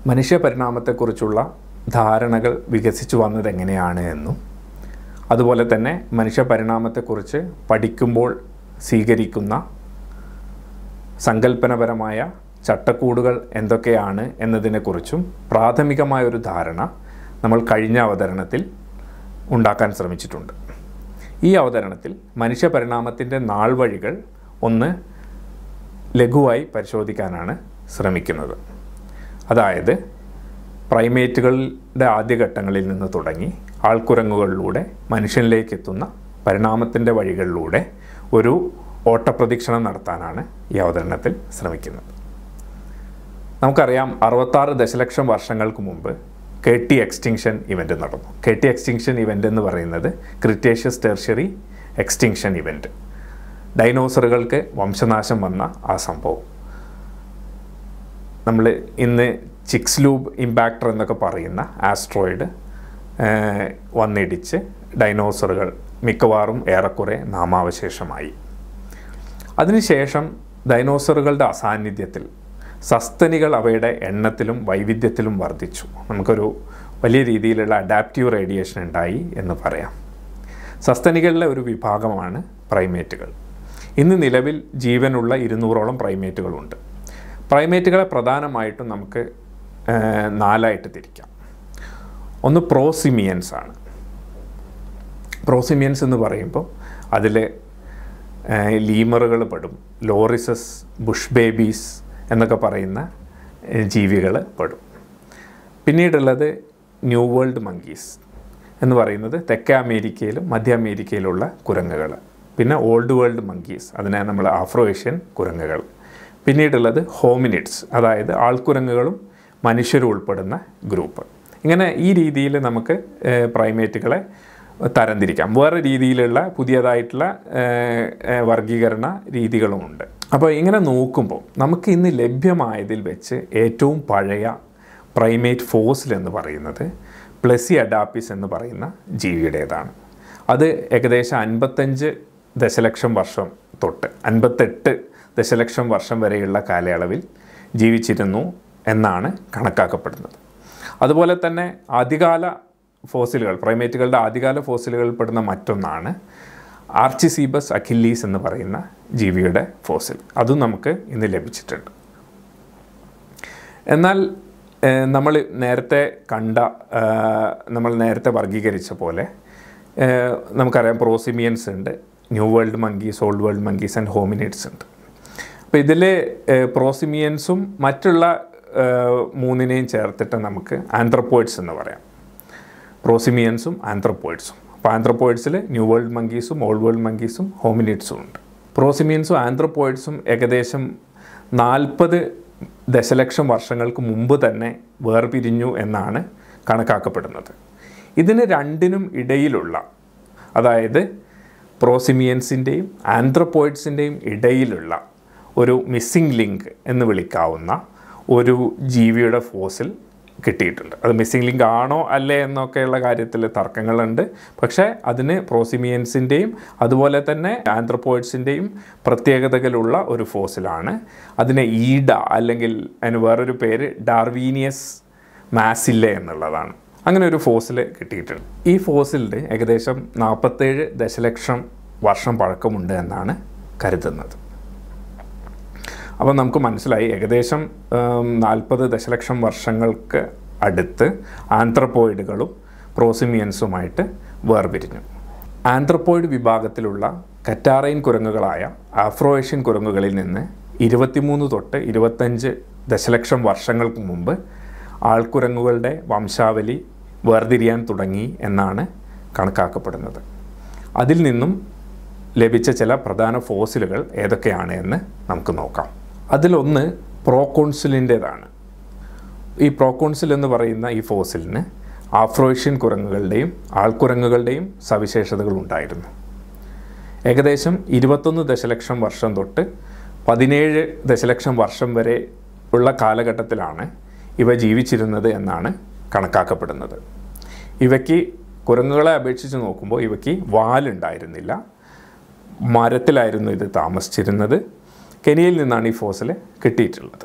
മനുഷ്യ പരിണാമത്തെക്കുറിച്ചുള്ള ധാരണകൾ വികസിച്ചു വന്നത് എങ്ങനെയാണ് എന്നും അതുപോലെ തന്നെ മനുഷ്യ പരിണാമത്തെക്കുറിച്ച് പഠിക്കുമ്പോൾ സ്വീകരിക്കുന്ന സങ്കല്പനപരമായ ചട്ടക്കൂടുകൾ എന്തൊക്കെയാണ് എന്നതിനെക്കുറിച്ചും പ്രാഥമികമായ ഒരു ധാരണ നമ്മൾ കഴിഞ്ഞ അവതരണത്തിൽ ഉണ്ടാക്കാൻ ശ്രമിച്ചിട്ടുണ്ട് ഈ അവതരണത്തിൽ മനുഷ്യ പരിണാമത്തിൻ്റെ നാൾ വഴികൾ ഒന്ന് ലഘുവായി പരിശോധിക്കാനാണ് ശ്രമിക്കുന്നത് അതായത് പ്രൈമേറ്റുകളുടെ ആദ്യഘട്ടങ്ങളിൽ നിന്ന് തുടങ്ങി ആൾക്കുരങ്ങുകളിലൂടെ മനുഷ്യനിലേക്ക് എത്തുന്ന പരിണാമത്തിൻ്റെ വഴികളിലൂടെ ഒരു ഓട്ടപ്രദക്ഷിണം നടത്താനാണ് ഈ അവതരണത്തിൽ ശ്രമിക്കുന്നത് നമുക്കറിയാം അറുപത്താറ് ദശലക്ഷം വർഷങ്ങൾക്ക് മുമ്പ് കെ ടി എക്സ്റ്റിങ്ഷൻ ഇവൻ്റ് നടന്നു കെ ടി എക്സ്റ്റിങ്ഷൻ ഇവൻ്റ് എന്ന് പറയുന്നത് ക്രിറ്റേഷ്യസ് ടെർഷ്യറി എക്സ്റ്റിങ്ഷൻ ഇവൻ്റ് ഡൈനോസറുകൾക്ക് വംശനാശം വന്ന ആ സംഭവം നമ്മൾ ഇന്ന് ചിക്സ് ലൂബ് ഇമ്പാക്ടർ എന്നൊക്കെ പറയുന്ന ആസ്ട്രോയിഡ് വന്നിടിച്ച് ഡൈനോസറുകൾ മിക്കവാറും ഏറെക്കുറെ നാമാവശേഷമായി അതിനുശേഷം ഡൈനോസറുകളുടെ അസാന്നിധ്യത്തിൽ സസ്തനികൾ അവയുടെ എണ്ണത്തിലും വൈവിധ്യത്തിലും വർദ്ധിച്ചു നമുക്കൊരു വലിയ രീതിയിലുള്ള അഡാപ്റ്റീവ് റേഡിയേഷൻ ഉണ്ടായി എന്ന് പറയാം സസ്തനികളിലെ ഒരു വിഭാഗമാണ് പ്രൈമേറ്റുകൾ ഇന്ന് നിലവിൽ ജീവനുള്ള ഇരുന്നൂറോളം പ്രൈമേറ്റുകളുണ്ട് പ്രൈമേറ്റുകളെ പ്രധാനമായിട്ടും നമുക്ക് ഏഹ്, നാലായിട്ട് തിരിക്കാം ഒന്ന് പ്രോസിമിയൻസ് ആണ് പ്രോസിമിയൻസ് എന്ന് പറയുമ്പോൾ അതിൽ ലീമറുകൾ പെടും ലോറിസസ് ബുഷ് ബേബീസ് എന്നൊക്കെ പറയുന്ന ജീവികൾ പെടും പിന്നീടുള്ളത് ന്യൂ വേൾഡ് മങ്കീസ് എന്ന് പറയുന്നത് തെക്കേ അമേരിക്കയിലും മധ്യ അമേരിക്കയിലുള്ള കുരങ്ങുകൾ പിന്നെ ഓൾഡ് വേൾഡ് മങ്കീസ് അതിനെ നമ്മൾ ആഫ്രോ ഏഷ്യൻ കുരങ്ങുകൾ പിന്നീടുള്ളത് ഹോമിനിഡ്സ് അതായത് ആൾക്കുരങ്ങുകളും മനുഷ്യരും ഉൾപ്പെടുന്ന ഗ്രൂപ്പ് ഇങ്ങനെ ഈ രീതിയിൽ നമുക്ക് ഏഹ്, പ്രൈമേറ്റുകളെ തരംതിരിക്കാം വേറെ രീതിയിലുള്ള പുതിയതായിട്ടുള്ള ഏഹ്, ഏഹ്, വർഗീകരണ രീതികളുമുണ്ട് അപ്പോൾ ഇങ്ങനെ നോക്കുമ്പോൾ നമുക്ക് ഇന്ന് ലഭ്യമായതിൽ വെച്ച് ഏറ്റവും പഴയ പ്രൈമേറ്റ് ഫോസിൽ എന്ന് പറയുന്നത് പ്ലസി അഡാപ്പിസ് എന്ന് പറയുന്ന ജീവിയുടേതാണ് അത് ഏകദേശം അൻപത്തഞ്ച് ദശലക്ഷം വർഷം തൊട്ട് അൻപത്തെട്ട് ദശലക്ഷം വർഷം വരെയുള്ള കാലയളവിൽ ജീവിച്ചിരുന്നു എന്നാണ് കണക്കാക്കപ്പെടുന്നത് അതുപോലെ തന്നെ ആദ്യകാല ഫോസിലുകൾ പ്രൈമേറ്റുകളുടെ ആദ്യകാല ഫോസിലുകളിൽ പെടുന്ന മറ്റൊന്നാണ് ആർച്ചിസീബസ് അഖില്ലീസ് എന്ന് പറയുന്ന ജീവിയുടെ ഫോസിൽ അതും നമുക്ക് ഇന്ന് ലഭിച്ചിട്ടുണ്ട് എന്നാൽ ഏഹ്, നമ്മൾ നേരത്തെ കണ്ട ഏഹ്, നമ്മൾ നേരത്തെ വർഗീകരിച്ച പോലെ ഏഹ്, നമുക്കറിയാം പ്രോസിമിയൻസ് ഉണ്ട് new world monkeys old world monkeys and hominids ഉണ്ട് അപ്പോൾ ഇതിൽ പ്രോസിമിയൻസും മറ്റുള്ള ഏഹ്, മൂന്നിനെയും ചേർത്തിട്ട് നമുക്ക് ആന്ത്രപ്പോയിഡ്സ് എന്ന് പറയാം പ്രോസിമിയൻസും ആന്ത്രപ്പോയിഡ്സും അപ്പോൾ ആന്ത്രപ്പോയിഡ്സിൽ ന്യൂ വേൾഡ് മങ്കീസും ഓൾഡ് വേൾഡ് മങ്കീസും ഹോമിനിഡ്സും ഉണ്ട് പ്രോസിമിയൻസും ആന്ത്രപ്പോയിഡ്സും ഏകദേശം നാൽപ്പത് ദശലക്ഷം വർഷങ്ങൾക്ക് മുമ്പ് തന്നെ വേർപിരിഞ്ഞു എന്നാണ് കണക്കാക്കപ്പെടുന്നത് ഇതിന് രണ്ടിനും ഇടയിലുള്ള അതായത് പ്രോസിമിയൻസിൻ്റെയും ആന്ത്രപ്പോയിഡ്സിൻ്റെയും ഇടയിലുള്ള ഒരു മിസ്സിംഗ് ലിങ്ക് എന്ന് വിളിക്കാവുന്ന ഒരു ജീവിയുടെ ഫോസിൽ കിട്ടിയിട്ടുണ്ട് അത് മിസ്സിംഗ് ലിങ്ക് ആണോ അല്ലേ എന്നൊക്കെയുള്ള കാര്യത്തിൽ തർക്കങ്ങളുണ്ട് പക്ഷേ അതിന് പ്രോസിമിയൻസിൻ്റെയും അതുപോലെ തന്നെ ആന്ത്രപ്പോയിഡ്സിൻ്റെയും പ്രത്യേകതകളുള്ള ഒരു ഫോസിലാണ് അതിനെ ഈഡ അല്ലെങ്കിൽ അതിന് വേറൊരു പേര് ഡാർവീനിയസ് മാസില്ല എന്നുള്ളതാണ് അങ്ങനെ ഒരു ഫോസിൽ കിട്ടിയിട്ടുണ്ട് ഈ ഫോസിലിന് ഏകദേശം നാൽപ്പത്തേഴ് ദശലക്ഷം വർഷം പഴക്കമുണ്ട് എന്നാണ് കരുതുന്നത് അപ്പോൾ നമുക്ക് മനസ്സിലായി ഏകദേശം നാൽപ്പത് ദശലക്ഷം വർഷങ്ങൾക്ക് അടുത്ത് ആന്ത്രപ്പോയിഡുകളും പ്രോസിമിയൻസുമായിട്ട് വേർപിരിഞ്ഞു ആന്ത്രപ്പോയിഡ് വിഭാഗത്തിലുള്ള കറ്റാറൈൻ കുരങ്ങുകളായ ആഫ്രോ ഏഷ്യൻ കുരങ്ങുകളിൽ നിന്ന് ഇരുപത്തിമൂന്ന് തൊട്ട് ഇരുപത്തഞ്ച് ദശലക്ഷം വർഷങ്ങൾക്ക് മുമ്പ് ആൾക്കുരങ്ങുകളുടെ വംശാവലി വേർതിരിയാൻ തുടങ്ങി എന്നാണ് കണക്കാക്കപ്പെടുന്നത് അതിൽ നിന്നും ലഭിച്ച ചില പ്രധാന ഫോസിലുകൾ ഏതൊക്കെയാണ് എന്ന് നമുക്ക് നോക്കാം അതിലൊന്ന് പ്രോകോൺസിലിൻ്റേതാണ് ഈ പ്രോകോൺസിൽ എന്ന് പറയുന്ന ഈ ഫോസിലിന് ആഫ്രോഷ്യൻ കുരങ്ങുകളുടെയും ആൾക്കുരങ്ങുകളുടെയും സവിശേഷതകൾ ഉണ്ടായിരുന്നു ഏകദേശം ഇരുപത്തൊന്ന് ദശലക്ഷം വർഷം തൊട്ട് പതിനേഴ് ദശലക്ഷം വർഷം വരെ ഉള്ള കാലഘട്ടത്തിലാണ് ഇവ ജീവിച്ചിരുന്നത് എന്നാണ് കണക്കാക്കപ്പെടുന്നത് ഇവയ്ക്ക് കുരങ്ങുകളെ അപേക്ഷിച്ച് നോക്കുമ്പോൾ ഇവയ്ക്ക് വാലുണ്ടായിരുന്നില്ല മരത്തിലായിരുന്നു ഇത് താമസിച്ചിരുന്നത് കെനിയയിൽ നിന്നാണ് ഈ ഫോസിൽ കിട്ടിയിട്ടുള്ളത്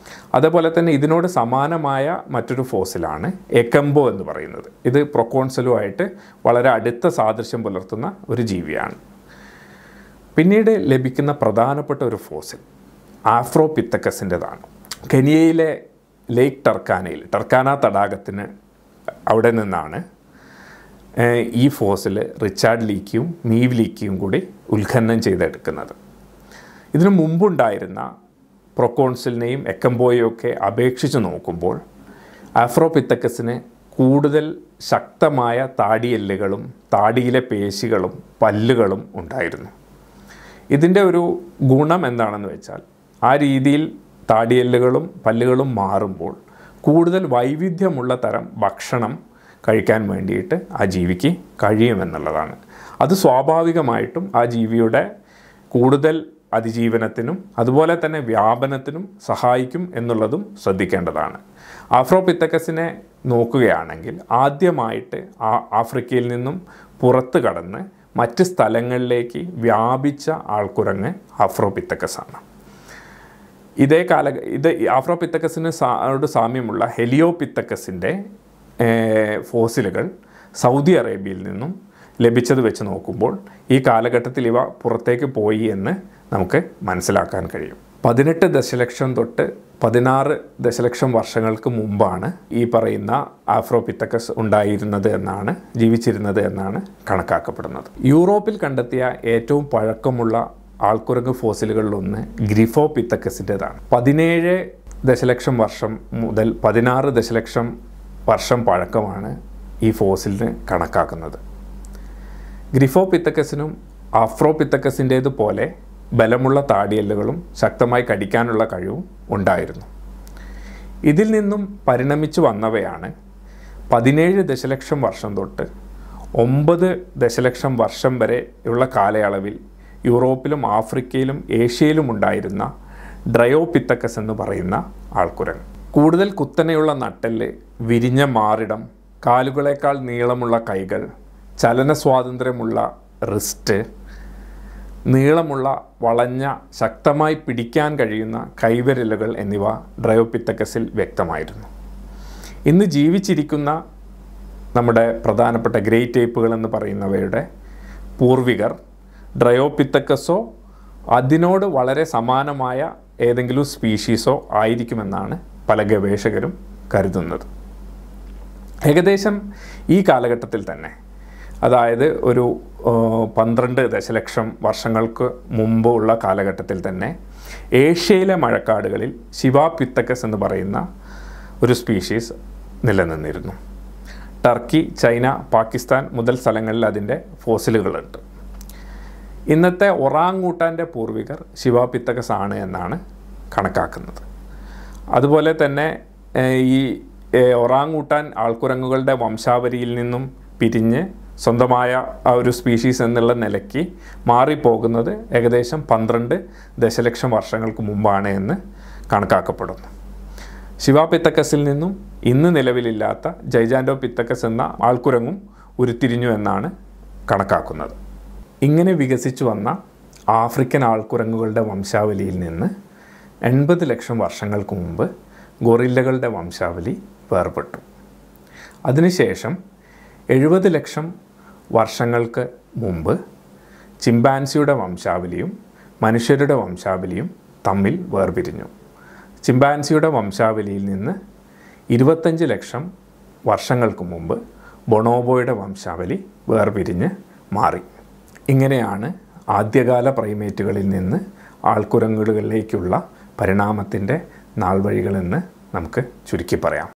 അതേപോലെ തന്നെ ഇതിനോട് സമാനമായ മറ്റൊരു ഫോസിലാണ് എക്കംബോ എന്ന് പറയുന്നത് ഇത് പ്രൊക്കോൺസലുമായിട്ട് വളരെ അടുത്ത സാദൃശ്യം പുലർത്തുന്ന ഒരു ജീവിയാണ് പിന്നീട് ലഭിക്കുന്ന പ്രധാനപ്പെട്ട ഒരു ഫോസിൽ ആഫ്രോപിത്തക്കസിൻ്റെതാണ് കെനിയയിലെ ലേക്ക് ടർക്കാനയിൽ ടർക്കാന തടാകത്തിന് അവിടെ നിന്നാണ് ഏഹ്, ഈ ഫോസിൽ റിച്ചാർഡ് ലീക്കിയും മീവ് ലീക്കിയും കൂടി ഉത്ഖനനം ചെയ്തെടുക്കുന്നത് ഇതിനു മുമ്പുണ്ടായിരുന്ന പ്രൊക്കോൺസിലിനെയും എക്കംബോയെയും ഒക്കെ അപേക്ഷിച്ച് നോക്കുമ്പോൾ ആഫ്രോപിത്തക്കസിന് കൂടുതൽ ശക്തമായ താടിയെല്ലുകളും താടിയിലെ പേശികളും പല്ലുകളും ഉണ്ടായിരുന്നു ഇതിൻ്റെ ഒരു ഗുണം എന്താണെന്ന് വെച്ചാൽ ആ രീതിയിൽ താടിയെല്ലുകളും പല്ലുകളും മാറുമ്പോൾ കൂടുതൽ വൈവിധ്യമുള്ള തരം ഭക്ഷണം കഴിക്കാൻ വേണ്ടിയിട്ട് ആ ജീവിക്ക് കഴിയുമെന്നുള്ളതാണ് അത് സ്വാഭാവികമായിട്ടും ആ ജീവിയുടെ കൂടുതൽ അതിജീവനത്തിനും അതുപോലെ തന്നെ വ്യാപനത്തിനും സഹായിക്കും എന്നുള്ളതും ശ്രദ്ധിക്കേണ്ടതാണ് ആഫ്രോപിത്തക്കസിനെ നോക്കുകയാണെങ്കിൽ ആദ്യമായിട്ട് ആ ആഫ്രിക്കയിൽ നിന്നും പുറത്ത് കടന്ന് മറ്റ് സ്ഥലങ്ങളിലേക്ക് വ്യാപിച്ച ആൾക്കുരങ്ങ് ആഫ്രോപിത്തക്കസാണ് ഇതേ കാല ഇത് ആഫ്രോപിത്തക്കസിന് സാ- സാമ്യമുള്ള ഹെലിയോപിത്തക്കസിൻ്റെ ഫോസിലുകൾ സൗദി അറേബ്യയിൽ നിന്നും ലഭിച്ചത് വെച്ച് നോക്കുമ്പോൾ ഈ കാലഘട്ടത്തിൽ ഇവ പുറത്തേക്ക് പോയി എന്ന് നമുക്ക് മനസ്സിലാക്കാൻ കഴിയും പതിനെട്ട് ദശലക്ഷം തൊട്ട് പതിനാറ് ദശലക്ഷം വർഷങ്ങൾക്ക് മുമ്പാണ് ഈ പറയുന്ന ആഫ്രോപിത്തക്കസ് ഉണ്ടായിരുന്നത് എന്നാണ് ജീവിച്ചിരുന്നത് എന്നാണ് കണക്കാക്കപ്പെടുന്നത് യൂറോപ്പിൽ കണ്ടെത്തിയ ഏറ്റവും പഴക്കമുള്ള ആൾക്കുരങ്ങ് ഫോസിലുകളിലൊന്ന് ഗ്രിഫോ പിത്തക്കസിൻ്റെതാണ് പതിനേഴ് ദശലക്ഷം വർഷം മുതൽ പതിനാറ് ദശലക്ഷം വർഷം പഴക്കമാണ് ഈ ഫോസിലിന് കണക്കാക്കുന്നത് ഗ്രിഫോ പിത്തക്കസിനും ആഫ്രോ പിത്തക്കസിൻ്റേതുപോലെ ബലമുള്ള താടിയെല്ലുകളും ശക്തമായി കടിക്കാനുള്ള കഴിവും ഉണ്ടായിരുന്നു ഇതിൽ നിന്നും പരിണമിച്ചു വന്നവയാണ് പതിനേഴ് ദശലക്ഷം വർഷം തൊട്ട് ഒമ്പത് ദശലക്ഷം വർഷം വരെ ഉള്ള കാലയളവിൽ യൂറോപ്പിലും ആഫ്രിക്കയിലും ഏഷ്യയിലും ഉണ്ടായിരുന്ന ഡ്രയോപിത്തക്കസ് എന്ന് പറയുന്ന ആൾക്കുരങ്ങ് കൂടുതൽ കുത്തനെയുള്ള നട്ടെല്ല് വിരിഞ്ഞ മാറിടം കാലുകളേക്കാൾ നീളമുള്ള കൈകൾ ചലന സ്വാതന്ത്ര്യമുള്ള റിസ്റ്റ് നീളമുള്ള വളഞ്ഞ ശക്തമായി പിടിക്കാൻ കഴിയുന്ന കൈവിരലുകൾ എന്നിവ ഡ്രയോപിത്തക്കസിൽ വ്യക്തമായിരുന്നു ഇന്ന് ജീവിച്ചിരിക്കുന്ന നമ്മുടെ പ്രധാനപ്പെട്ട ഗ്രേറ്റ് ടേപ്പുകൾ എന്ന് പറയുന്നവയുടെ പൂർവികർ ഡ്രയോപിത്തക്കസോ അതിനോട് വളരെ സമാനമായ ഏതെങ്കിലും സ്പീഷീസോ ആയിരിക്കുമെന്നാണ് പല ഗവേഷകരും കരുതുന്നത് ഏകദേശം ഈ കാലഘട്ടത്തിൽ തന്നെ അതായത് ഒരു ഏഹ്, പന്ത്രണ്ട് ദശലക്ഷം വർഷങ്ങൾക്ക് മുമ്പ് ഉള്ള കാലഘട്ടത്തിൽ തന്നെ ഏഷ്യയിലെ മഴക്കാടുകളിൽ ശിവാപിത്തക്കസ് എന്ന് പറയുന്ന ഒരു സ്പീഷീസ് നിലനിന്നിരുന്നു ടർക്കി ചൈന പാകിസ്ഥാൻ മുതൽ സ്ഥലങ്ങളിൽ അതിൻ്റെ ഫോസിലുകളുണ്ട് ഇന്നത്തെ ഒറാങ്ങൂട്ടാൻ്റെ പൂർവികർ ശിവാപിത്തകസ് ആണ് എന്നാണ് കണക്കാക്കുന്നത് അതുപോലെ തന്നെ ഏഹ്, ഈ ഏഹ്, ഒറാങ്ങൂട്ടാൻ ആൾക്കുരങ്ങുകളുടെ വംശാവലിയിൽ നിന്നും പിരിഞ്ഞ് സ്വന്തമായ ആ ഒരു സ്പീഷീസ് എന്നുള്ള നിലയ്ക്ക് മാറിപ്പോകുന്നത് ഏകദേശം പന്ത്രണ്ട് ദശലക്ഷം വർഷങ്ങൾക്ക് മുമ്പാണ് എന്ന് കണക്കാക്കപ്പെടുന്നു ശിവാപിത്തക്കസിൽ നിന്നും ഇന്ന് നിലവിലില്ലാത്ത ജൈജാൻഡോ പിത്തക്കസ് എന്ന ആൾക്കുരങ്ങും ഉരുത്തിരിഞ്ഞു എന്നാണ് കണക്കാക്കുന്നത് ഇങ്ങനെ വികസിച്ചു വന്ന ആഫ്രിക്കൻ ആൾക്കുരങ്ങുകളുടെ വംശാവലിയിൽ നിന്ന് എൺപത് ലക്ഷം വർഷങ്ങൾക്ക് മുമ്പ് ഗൊറില്ലകളുടെ വംശാവലി വേർപെട്ടു അതിനുശേഷം എഴുപത് ലക്ഷം വർഷങ്ങൾക്ക് മുമ്പ് ചിമ്പാൻസിയുടെ വംശാവലിയും മനുഷ്യരുടെ വംശാവലിയും തമ്മിൽ വേർപിരിഞ്ഞു ചിമ്പാൻസിയുടെ വംശാവലിയിൽ നിന്ന് ഇരുപത്തഞ്ച് ലക്ഷം വർഷങ്ങൾക്ക് മുമ്പ് ബൊണോബോയുടെ വംശാവലി വേർപിരിഞ്ഞ് മാറി ഇങ്ങനെയാണ് ആദ്യകാല പ്രൈമേറ്റുകളിൽ നിന്ന് ആൾക്കുരങ്ങുകളിലേക്കുള്ള പരിണാമത്തിൻ്റെ നാൾവഴികളെന്ന് നമുക്ക് ചുരുക്കി പറയാം